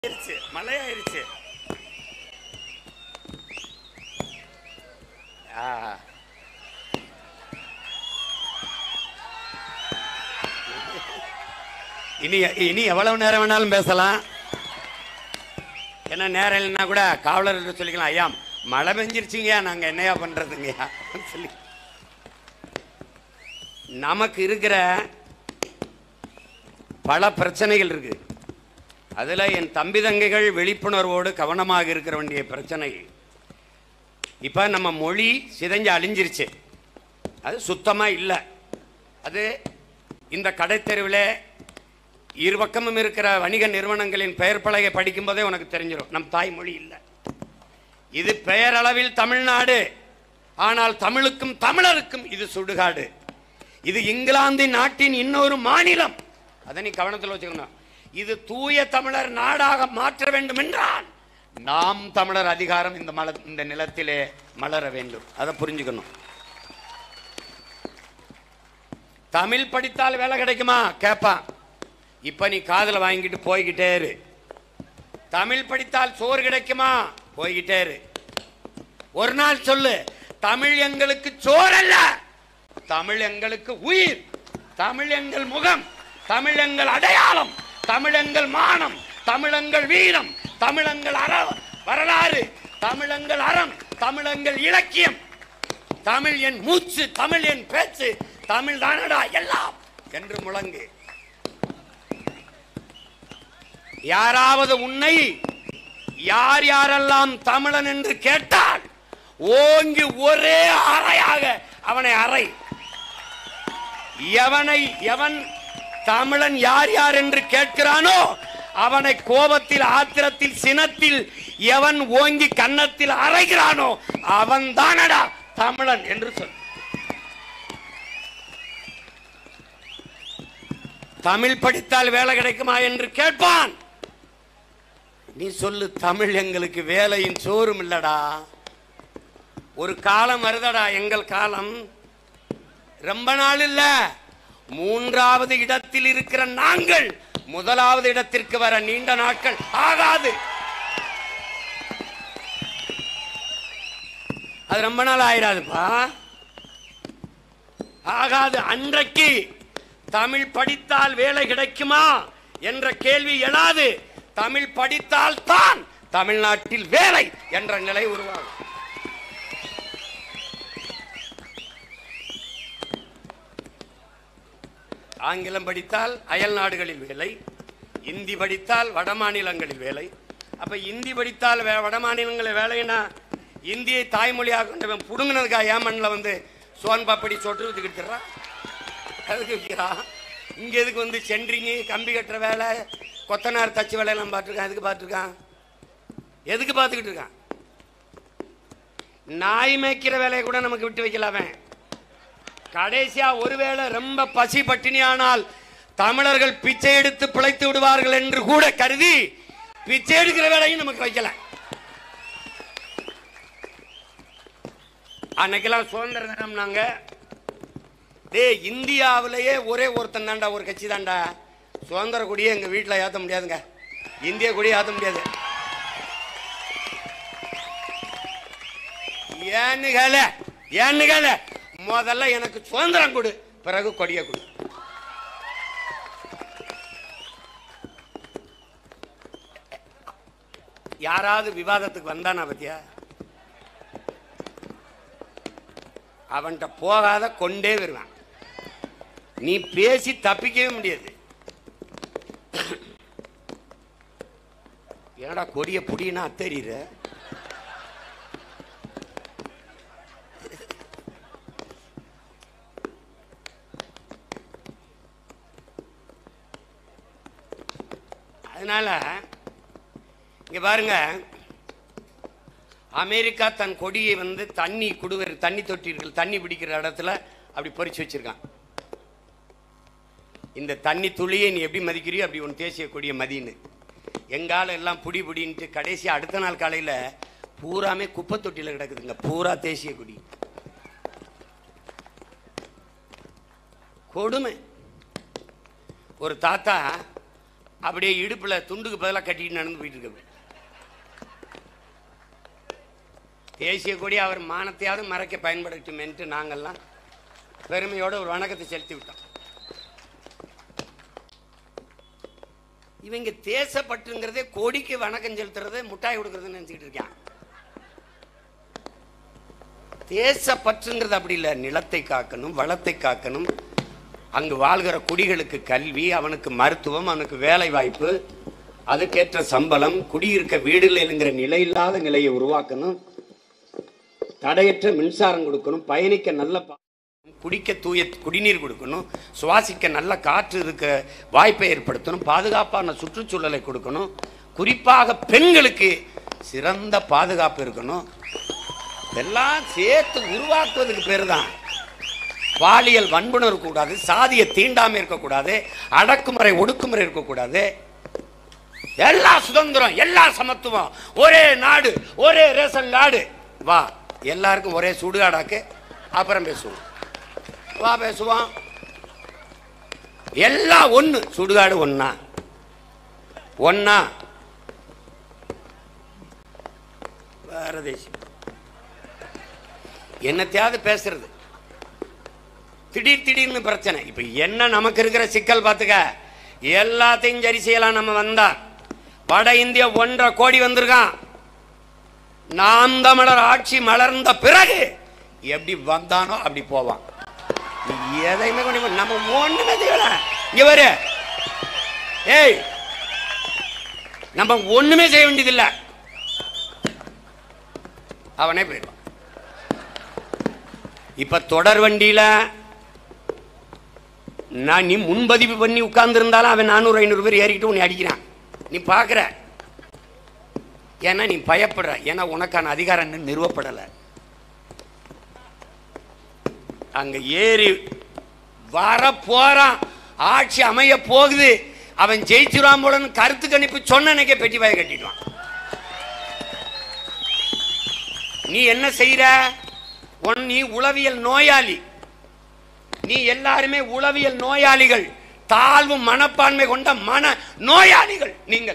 ஆயிருச்சு மழை ஆயிருச்சு ஆ. இனி இனி எவ்வளவு நேரம் வேணாலும் பேசலாம் என்ன நேரம் இல்லைன்னா கூட காவலர்கிட்ட சொல்லிக்கலாம் ஐயா மழை பெஞ்சிருச்சுங்கய்யா நாங்க என்னையா பண்றதுங்கய்யா சொல்லி நமக்கு இருக்கிற பல பிரச்சனைகள் இருக்கு அதுல என் தம்பி தங்கைகள் விழிப்புணர்வோடு கவனமாக இருக்க வேண்டிய பிரச்சனை இப்ப நம்ம மொழி சிதைஞ்சு அழிஞ்சிருச்சு அது சுத்தமா இல்லை அது இந்த கடைத்தெருவில் இரு பக்கமும் இருக்கிற வணிக நிறுவனங்களின் பெயர் பலகை படிக்கும் போதே உனக்கு தெரிஞ்சிடும் நம் தாய்மொழி இல்லை இது பெயரளவில் தமிழ்நாடு ஆனால் தமிழுக்கும் தமிழருக்கும் இது சுடுகாடு இது இங்கிலாந்து நாட்டின் இன்னொரு மாநிலம் அதை நீ கவனத்தில் வச்சுக்கணும் இது தூய தமிழர் நாடாக மாற்ற வேண்டும் என்றால் நாம் தமிழர் அதிகாரம் இந்த மல இந்த நிலத்திலே மலர வேண்டும் அதை புரிஞ்சுக்கணும் தமிழ் படித்தால் வேலை கிடைக்குமா கேட்பான் இப்ப நீ காதுல வாங்கிட்டு போய்கிட்டே இரு தமிழ் படித்தால் சோறு கிடைக்குமா போய்கிட்டே இரு ஒரு நாள் சொல்லு தமிழ் எங்களுக்கு சோறல்ல தமிழ் எங்களுக்கு உயிர் தமிழ் எங்கள் முகம் தமிழ் எங்கள் அடையாளம் தமிழ் எங்கள் மானம் தமிழங்கள் வீரம் தமிழங்கள் அற வரலாறு தமிழங்கள் அறம் தமிழங்கள் இலக்கியம் தமிழ் என் மூச்சு தமிழ் என் பேச்சு தமிழ் தானடா எல்லாம் என்று முழங்கு யாராவது உன்னை யார் யாரெல்லாம் தமிழன் என்று கேட்டால் ஓங்கி ஒரே அறையாக அவனை அறை எவனை எவன் தமிழன் யார் யார் என்று கேட்கிறானோ அவனை கோபத்தில் ஆத்திரத்தில் சினத்தில் எவன் ஓங்கி கன்னத்தில் அறைகிறானோ அவன் தானடா தமிழன் என்று சொல் தமிழ் படித்தால் வேலை கிடைக்குமா என்று கேட்பான் நீ சொல்லு தமிழ் எங்களுக்கு வேலையின் சோறும் இல்லடா ஒரு காலம் வருதடா எங்கள் காலம் ரொம்ப நாள் இல்ல மூன்றாவது இடத்தில் இருக்கிற நாங்கள் முதலாவது இடத்திற்கு வர நீண்ட நாட்கள் ஆகாது அது ரொம்ப நாள் ஆயிராதுப்பா ஆகாது அன்றைக்கு தமிழ் படித்தால் வேலை கிடைக்குமா என்ற கேள்வி எழாது தமிழ் படித்தால் தான் தமிழ்நாட்டில் வேலை என்ற நிலை உருவாகும் ஆங்கிலம் படித்தால் அயல் நாடுகளில் வேலை இந்தி படித்தால் வட மாநிலங்களில் வேலை அப்ப இந்தி படித்தால் வே- வட மாநிலங்களில் வேலைன்னா இந்தியை தாய்மொழியாக கொண்டவன் புடுங்கினதுக்கா ஏன் மண்ணில் வந்து சோன் பாப்படி சொட்டு ஊற்றிக்கிட்டுறான் அதுக்கு வைக்கிறான் இங்க எதுக்கு வந்து சென்ட்ரிங்கு கம்பி கட்டுற வேலை கொத்தனார் தச்சு வேலையெல்லாம் பார்த்துருக்கான் எதுக்கு பார்த்துருக்கான் எதுக்கு பார்த்துக்கிட்டு இருக்கான் நாய் மேய்க்கிற வேலையை கூட நமக்கு விட்டு வைக்கல அவன் கடைசியா ஒருவேளை ரொம்ப பசி பட்டினியானால் தமிழர்கள் பிச்சை எடுத்து பிழைத்து விடுவார்கள் என்று கூட கருதி பிச்சை எடுக்கிற வேலையும் நமக்கு வைக்கல அன்னைக்கெல்லாம் சுதந்திர தினம் நாங்க டேய் இந்தியாவிலேயே ஒரே ஒருத்தன் தான்டா ஒரு கட்சி தான்டா சுதந்திர கொடியை எங்க வீட்டில் ஏற்ற முடியாதுங்க இந்திய கொடியை ஏற்ற முடியாது ஏன்னு கேள ஏன்னு கேள முதல்ல எனக்கு சுதந்திரம் கொடு பிறகு கொடியை கொடு யாராவது விவாதத்துக்கு வந்தானா பத்தியா அவன்கிட்ட போகாத கொண்டே வருவான் நீ பேசி தப்பிக்கவே முடியாது என்னடா கொடிய புடினா அத்தறிற அதனால இங்க பாருங்க அமெரிக்கா தன் கொடியை வந்து தண்ணி குடுவர் தண்ணி தொட்டிகள் தண்ணி பிடிக்கிற இடத்துல அப்படி பொறிச்சு வச்சிருக்கான் இந்த தண்ணி துளியை நீ எப்படி மதிக்கிறியோ அப்படி உன் தேசிய கொடியை மதின்னு எங்கால எல்லாம் புடி புடின்ட்டு கடைசி அடுத்த நாள் காலையில பூராமே குப்பை தொட்டியில் கிடக்குதுங்க பூரா தேசிய கொடி கொடுமை ஒரு தாத்தா அப்படியே இடுப்புல துண்டுக்கு பதிலாக கட்டிட்டு நடந்து போயிட்டு இருக்கு தேசிய கொடி அவர் மானத்தையாவது மறைக்க பயன்படுத்துமென்ட்டு நாங்கள்லாம் பெருமையோட ஒரு வணக்கத்தை செலுத்தி விட்டோம் இவங்க தேசப்பற்றுங்கிறதே கொடிக்கு வணக்கம் செலுத்துறது முட்டாய் கொடுக்கறதுன்னு நினைச்சிட்டு இருக்கான் தேசப்பற்றுங்கிறது அப்படி இல்லை நிலத்தை காக்கணும் வளத்தை காக்கணும் அங்கு வாழ்கிற குடிகளுக்கு கல்வி அவனுக்கு மருத்துவம் அவனுக்கு வேலை வாய்ப்பு அதுக்கேற்ற சம்பளம் குடியிருக்க வீடுகள் என்கிற நிலையில்லாத நிலையை உருவாக்கணும் தடையற்ற மின்சாரம் கொடுக்கணும் பயணிக்க நல்ல பா- குடிக்க தூய குடிநீர் கொடுக்கணும் சுவாசிக்க நல்ல காற்று இருக்க வாய்ப்பை ஏற்படுத்தணும் பாதுகாப்பான சுற்றுச்சூழலை கொடுக்கணும் குறிப்பாக பெண்களுக்கு சிறந்த பாதுகாப்பு இருக்கணும் இதெல்லாம் சேர்த்து உருவாக்குவதுக்கு பேர் தான் பாலியல் வன்புணர்வு கூடாது சாதிய தீண்டாமை இருக்கக்கூடாது அடக்குமுறை ஒடுக்குமுறை இருக்கக்கூடாது எல்லா சுதந்திரம் எல்லா சமத்துவம் ஒரே நாடு ஒரே ரேஷன் கார்டு வா எல்லாருக்கும் ஒரே சுடுகாடாக்கு அப்புறம் பேசுவோம் வா பேசுவோம் எல்லாம் ஒண்ணு சுடுகாடு ஒண்ணா ஒண்ணா வேற தேசம் என்னத்தையாவது பேசுறது திடீர் திடீர்னு பிரச்சனை இப்ப என்ன நமக்கு இருக்கிற சிக்கல் பார்த்துக்க எல்லாத்தையும் சரி செய்யலாம் நம்ம வந்தா வட இந்தியா ஒன்றரை கோடி வந்திருக்கான் நாம் தமிழர் ஆட்சி மலர்ந்த பிறகு எப்படி வந்தானோ அப்படி போவான் நீ எதையுமே கொண்டு போ- நம்ம ஒண்ணுமே செய்யல இங்க வரு ஏய் நம்ம ஒண்ணுமே செய்ய வேண்டியதில்லை அவனே போயிடுவான் இப்ப தொடர் வண்டியில நான் நீ முன்பதிவு பண்ணி உட்கார்ந்துருந்தாலும் அவன் நானூறு ஐநூறு பேர் ஏறிக்கிட்டு உன்னை அடிக்கிறான் நீ பார்க்குற ஏன்னா நீ பயப்படுற ஏன்னா உனக்கான அதிகாரம் இன்னும் நிறுவப்படலை அங்க ஏறி வர போறான் ஆட்சி அமைய போகுது அவன் ஜெயிச்சிருவான் போலன்னு கருத்து கணிப்பு சொன்ன அன்னைக்கே பெட்டி வாயை கட்டிடுவான் நீ என்ன செய்யற உன் நீ உளவியல் நோயாளி நீ எல்லாருமே உளவியல் நோயாளிகள் தாழ்வு மனப்பான்மை கொண்ட மன நோயாளிகள் நீங்கள்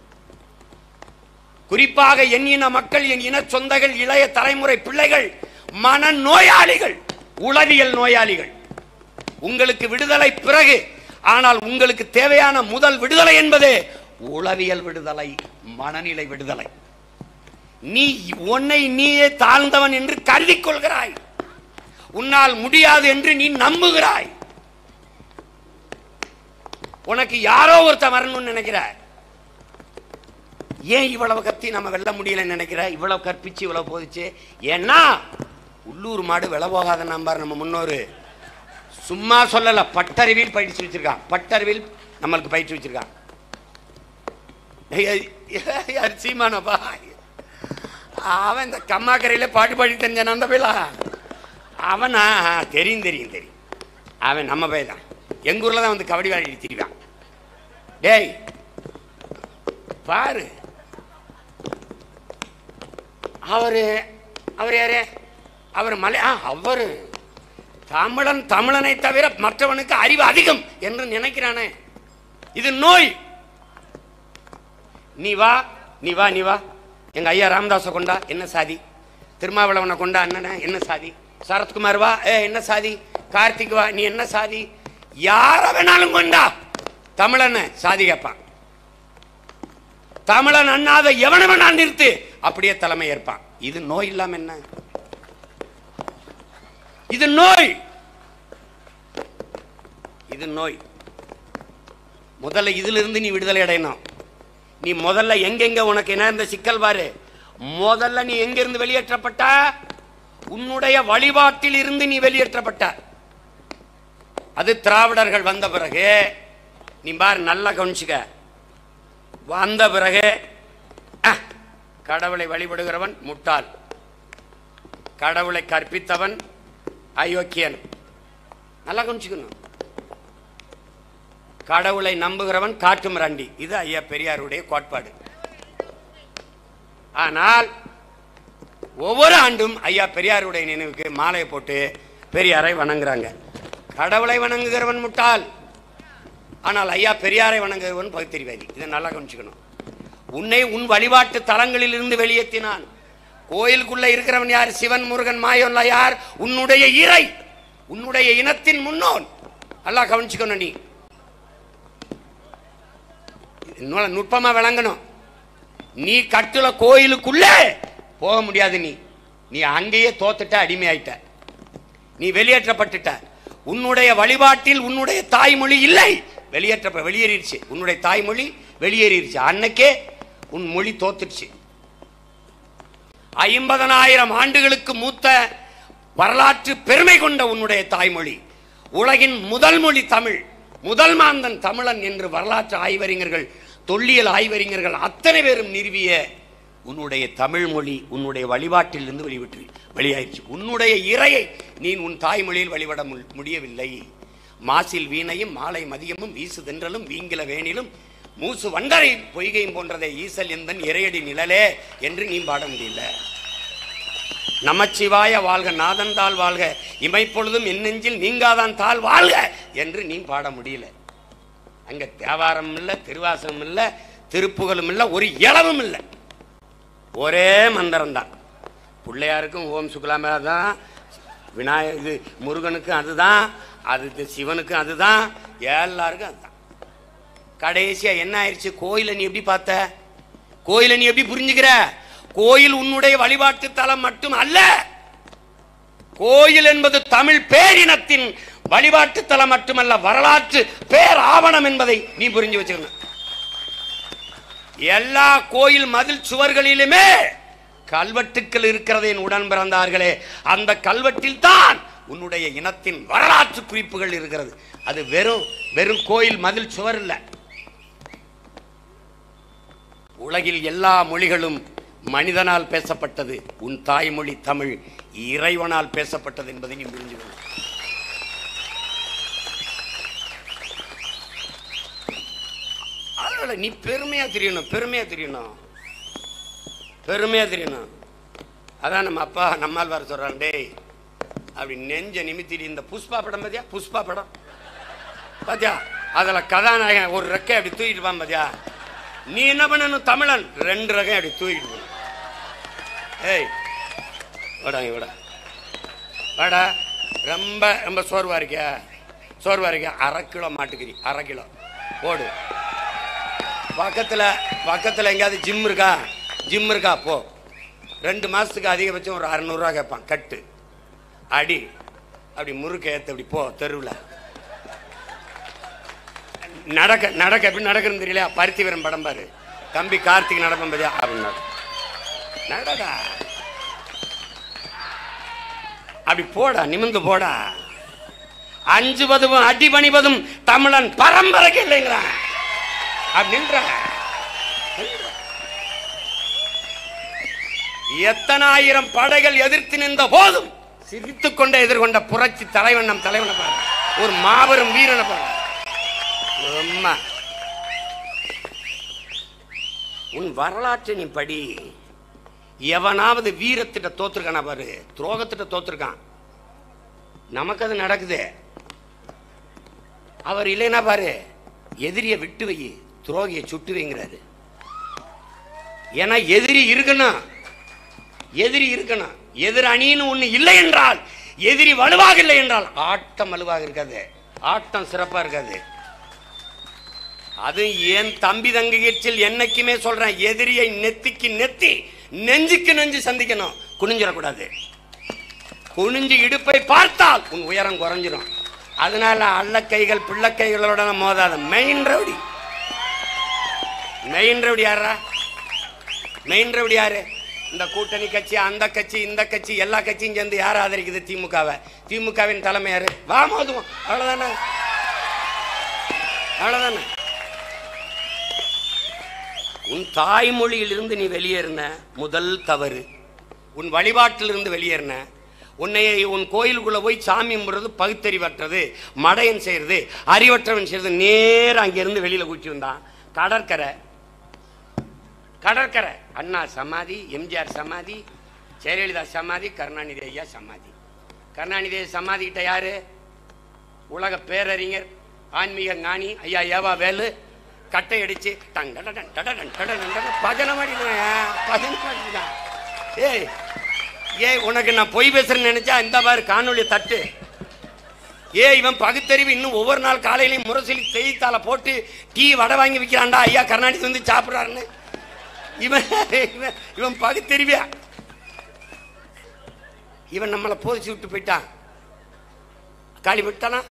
குறிப்பாக என் இன மக்கள் என் இன சொந்தங்கள் இளைய தலைமுறை பிள்ளைகள் மன நோயாளிகள் உளவியல் நோயாளிகள் உங்களுக்கு விடுதலை பிறகு ஆனால் உங்களுக்கு தேவையான முதல் விடுதலை என்பது உளவியல் விடுதலை மனநிலை விடுதலை நீ உன்னை நீயே தாழ்ந்தவன் என்று கருதி கொள்கிறாய் உன்னால் முடியாது என்று நீ நம்புகிறாய் உனக்கு யாரோ ஒருத்தன் வரணும்னு நினைக்கிற ஏன் இவ்வளவு கத்தி நம்ம வெல்ல முடியலன்னு நினைக்கிற இவ்வளவு கற்பிச்சு இவ்வளவு போதிச்சு ஏன்னா உள்ளூர் மாடு வில போகாத நம்பார் நம்ம முன்னோரு சும்மா சொல்லல பட்டறிவில் பயிற்சி வச்சிருக்கான் பட்டறிவில் நம்மளுக்கு பயிற்சி வச்சிருக்கான் ஏய், ஏய், யார் சீமானப்பா அவன் இந்த கம்மாக்கரையில பாட்டு பாடி தெரிஞ்சான அந்த பையலா அவனா தெரியும் தெரியும் தெரியும் அவன் நம்ம பையன் தான் எங்க ஊர்ல தான் வந்து கபடி விளையாடி திரிவான் டேய் பாரு அவரு அவர் யாரு அவர் மலை ஆ அவர் தமிழன் தமிழனை தவிர மற்றவனுக்கு அறிவு அதிகம் என்று நினைக்கிறானே இது நோய் நீ வா நீ வா நீ வா எங்க ஐயா ராமதாஸை கொண்டா என்ன சாதி திருமாவளவனை கொண்டா அண்ணனை என்ன சாதி சரத்குமார் வா ஏ என்ன சாதி கார்த்திக் வா நீ என்ன சாதி யார வேணாலும் கொண்டா தமிழனை சாதி கேட்பான் தமிழன் அண்ணாத எவனை வேணா நிறுத்து அப்படியே தலைமை ஏற்பான் இது நோய் இல்லாம என்ன இது நோய் இது நோய் முதல்ல இதுல இருந்து நீ விடுதலை அடையணும் நீ முதல்ல எங்கெங்க உனக்கு என்ன இந்த சிக்கல் பாரு முதல்ல நீ எங்க இருந்து வெளியேற்றப்பட்ட உன்னுடைய வழிபாட்டில் இருந்து நீ வெளியேற்றப்பட்ட அது திராவிடர்கள் வந்த பிறகு நீ பாரு நல்லா கவனிச்சுக்க வந்த பிறகு அஹ், கடவுளை வழிபடுகிறவன் முட்டாள் கடவுளை கற்பித்தவன் அயோக்கியன் நல்லா கவனிச்சுக்கணும் கடவுளை நம்புகிறவன் காட்டு மிராண்டி இது ஐயா பெரியாருடைய கோட்பாடு ஆனால் ஒவ்வொரு ஆண்டும் ஐயா பெரியாருடைய நினைவுக்கு மாலையை போட்டு பெரியாரை வணங்குறாங்க கடவுளை வணங்குகிறவன் முட்டாள் ஆனால் ஐயா பெரியாரை வணங்குவன் பகுத்தறிவாதி இதை நல்லா கவனிச்சுக்கணும் உன்னை உன் வழிபாட்டு தலங்களில் இருந்து வெளியேற்றினான் கோயிலுக்குள்ள இருக்கிறவன் யார் சிவன் முருகன் மாயோன்ல யார் உன்னுடைய இறை உன்னுடைய இனத்தின் முன்னோன் நல்லா கவனிச்சுக்கணும் நீ இன்னும் நுட்பமா விளங்கணும் நீ கட்டுல கோயிலுக்குள்ளே போக முடியாது நீ நீ அங்கேயே தோத்துட்ட அடிமையாயிட்ட நீ வெளியேற்றப்பட்டுட்ட உன்னுடைய வழிபாட்டில் உன்னுடைய தாய்மொழி இல்லை வெளியேற்ற வெளியேறிடுச்சு உன்னுடைய தாய்மொழி வெளியேறிடுச்சு அன்னைக்கே உன் மொழி தோத்துடுச்சு ஐம்பதனாயிரம் ஆண்டுகளுக்கு மூத்த வரலாற்று பெருமை கொண்ட உன்னுடைய தாய்மொழி உலகின் முதல் மொழி தமிழ் முதல் மாந்தன் தமிழன் என்று வரலாற்று ஆய்வறிஞர்கள் தொல்லியல் ஆய்வறிஞர்கள் அத்தனை பேரும் நிறுவிய உன்னுடைய தமிழ் மொழி உன்னுடைய வழிபாட்டிலிருந்து வெளிவிட்டு வெளியாயிடுச்சு உன்னுடைய இறையை நீ உன் தாய்மொழியில் வழிபட மு- முடியவில்லை மாசில் வீணையும் மாலை மதியமும் வீசு தென்றலும் வீங்கில வேணிலும் மூசு வண்டரை பொய்கையும் போன்றதை ஈசல் எந்தன் இறையடி நிழலே என்று நீ பாட முடியல நமச்சிவாய வாழ்க நாதன் தாள் வாழ்க இமைப்பொழுதும் என் நெஞ்சில் நீங்காதான் தாள் வாழ்க என்று நீ பாட முடியல அங்க தேவாரம் இல்ல திருவாசகம் இல்ல திருப்புகழும் இல்ல ஒரு இளவும் இல்லை ஒரே மந்திரம் தான் பிள்ளையாருக்கும் ஓம் சுக்லாமே தான் விநாய இது முருகனுக்கும் அதுதான் அது இது சிவனுக்கும் அதுதான் எல்லாருக்கும் அதுதான் கடைசியா என்ன ஆயிடுச்சு கோயிலை நீ எப்படி பார்த்த கோயிலை நீ எப்படி புரிஞ்சுக்கிற கோயில் உன்னுடைய வழிபாட்டு தலம் மட்டும் அல்ல கோயில் என்பது தமிழ் பேரினத்தின் வழிபாட்டு தலம் மட்டுமல்ல வரலாற்று பேர் ஆவணம் என்பதை நீ புரிஞ்சு வச்சுக்கணும் எல்லா கோயில் மதில் சுவர்களிலுமே கல்வெட்டுக்கள் இருக்கிறது என் உடன் பிறந்தார்களே அந்த கல்வெட்டில் தான் உன்னுடைய இனத்தின் வரலாற்று குறிப்புகள் இருக்கிறது அது வெறும் வெறும் கோயில் மதில் சுவர் இல்ல உலகில் எல்லா மொழிகளும் மனிதனால் பேசப்பட்டது உன் தாய்மொழி தமிழ் இறைவனால் பேசப்பட்டது என்பதை நீ புரிஞ்சுக்கணும் அதனால நீ பெருமையா தெரியணும் பெருமையா தெரியணும் பெருமையா தெரியணும் அதான் நம்ம அப்பா நம்மால் வர சொல்றான் டேய் அப்படி நெஞ்ச நிமித்திட்டு இந்த புஷ்பா படம் பாத்தியா புஷ்பா படம் பாத்தியா அதுல கதாநாயகன் ஒரு ரெக்கை அப்படி தூக்கிட்டு இருப்பான் பாத்தியா நீ என்ன பண்ணணும் தமிழன் ரெண்டு ரகம் அப்படி தூக்கிட்டு போ. ஏய் வாடா இங்க வாடா வாடா ரொம்ப ரொம்ப சோர்வா இருக்கியா சோர்வா இருக்கியா அரை கிலோ மாட்டுக்கறி அரை கிலோ போடு பக்கத்தில் பக்கத்தில் எங்கேயாவது ஜிம் இருக்கா ஜிம் இருக்கா போ ரெண்டு மாதத்துக்கு அதிகபட்சம் ஒரு அறநூறுவா கேட்பான் கட்டு அடி அப்படி முறுக்க ஏற்ற அப்படி போ தெருவில் நடக்க நடக்க எப்படி நடக்குன்னு தெரியல பருத்தி வீரன் படம் பாரு தம்பி கார்த்திக் நடப்பம் பாத்தியா அப்படின்னு நட. நடடா அப்படி போடா நிமிந்து போடா அஞ்சுவதும் அடிபணிவதும் தமிழன் பரம்பரைக்கு இல்லைங்கிறான் அப்படி நின்ற நின்ற. எத்தனாயிரம் படைகள் எதிர்த்து நின்ற போதும் சிரித்துக் கொண்டே எதிர்கொண்ட புரட்சி தலைவன் நம் தலைவனை பாரு ஒரு மாபெரும் வீரனை பாரு அம்மா உன் வரலாற்றை நீ படி எவனாவது வீரத்திட்ட தோத்துருக்கானா பாரு துரோகத்திட்ட தோத்துருக்கான் நமக்கு அது நடக்குது அவர் இல்லைன்னா பாரு எதிரியை விட்டு வை துரோகியை சுட்டு வைங்கிறாரு ஏன்னா எதிரி இருக்கணும் எதிரி இருக்கணும் எதிர் அணின்னு ஒண்ணு இல்லை என்றால் எதிரி வலுவாக இல்லை என்றால் ஆட்டம் வலுவாக இருக்காது ஆட்டம் சிறப்பா இருக்காது அது என் தம்பி தங்கையில் என்னைக்குமே சொல்றேன் எதிரியை நெத்திக்கு நெத்தி நெஞ்சுக்கு நெஞ்சு சந்திக்கணும் குனிஞ்சிடக்கூடாது குனிஞ்சு இடுப்பை பார்த்தால் உன் உயரம் குறைஞ்சிரும் அதனால அல்லக்கைகள் பிள்ளைக்கைகளோட மோதாத மெயின் ரவுடி மெயின் ரவுடி யாரா மெயின் ரவுடி யாரு இந்த கூட்டணி கட்சி அந்த கட்சி இந்த கட்சி எல்லா கட்சியும் சேர்ந்து யார் ஆதரிக்குது திமுகவை திமுகவின் தலைமை யாரு வா மோதுவோம் அவ்வளவுதானே அவ்வளவுதானே உன் தாய்மொழியிலிருந்து நீ வெளியேறின முதல் தவறு உன் வழிபாட்டிலிருந்து வெளியேறின உன்னை உன் கோயிலுக்குள்ள போய் சாமி கும்பிடுறது பகுத்தறிவற்றது மடையன் செய்யறது அறிவற்றவன் செய்யறது நேரா அங்கிருந்து வெளியில கூட்டி வந்தான் கடற்கரை கடற்கரை அண்ணா சமாதி எம்ஜிஆர் சமாதி ஜெயலலிதா சமாதி கருணாநிதி ஐயா சமாதி கருணாநிதி ஐயா சமாதி கிட்ட யாரு உலக பேரறிஞர் ஆன்மீக ஞானி ஐயா ஏவா வேலு கட்டை அடிச்சு டங் டடடன் டடடன் டடடன் டடடன் பஜனை மாடிதான் பஜனை மாடிதான் ஏய் ஏய் உனக்கு நான் பொய் பேசுறேன்னு நினைச்சா இந்த பாரு காணொளி தட்டு ஏ இவன் பகுத்தறிவு இன்னும் ஒவ்வொரு நாள் காலையிலையும் முரசொலி செய்தித்தாளை போட்டு டீ வடை வாங்கி விற்கிறான்டா ஐயா கருணாநிதி வந்து சாப்பிட்றாருன்னு இவன் இவன் இவன் பகுத்தறிவியா இவன் நம்மளை போதிச்சு விட்டு போயிட்டான் காலி விட்டானா